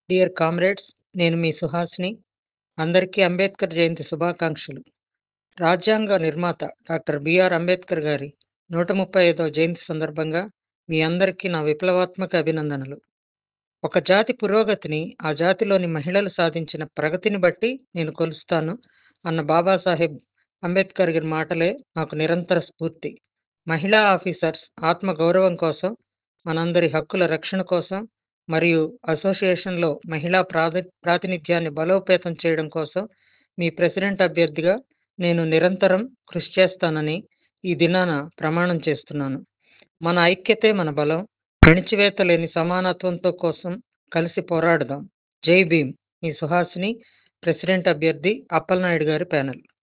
dear comrades నేను మీ సుహాస్ని అందరికీ అంబేద్కర్ జయంతి శుభాకాంక్షలు రాజ్యాంగ నిర్మాత డాక్టర్ బిఆర్ అంబేద్కర్ గారి నూట ముప్పై ఐదవ జయంతి సందర్భంగా మీ అందరికీ నా విప్లవాత్మక అభినందనలు ఒక జాతి పురోగతిని ఆ జాతిలోని మహిళలు సాధించిన ప్రగతిని బట్టి నేను కొలుస్తాను అన్న బాబాసాహెబ్ అంబేద్కర్ గారి మాటలే నాకు నిరంతర స్ఫూర్తి మహిళా ఆఫీసర్స్ ఆత్మ గౌరవం కోసం మనందరి హక్కుల రక్షణ కోసం మరియు అసోసియేషన్లో మహిళా ప్రాధ ప్రాతినిధ్యాన్ని బలోపేతం చేయడం కోసం మీ ప్రెసిడెంట్ అభ్యర్థిగా నేను నిరంతరం కృషి చేస్తానని ఈ దినాన ప్రమాణం చేస్తున్నాను మన ఐక్యతే మన బలం అణిచివేత లేని సమానత్వంతో కోసం కలిసి పోరాడదాం జై భీమ్ మీ సుహాసిని ప్రెసిడెంట్ అభ్యర్థి అప్పలనాయుడు గారి ప్యానెల్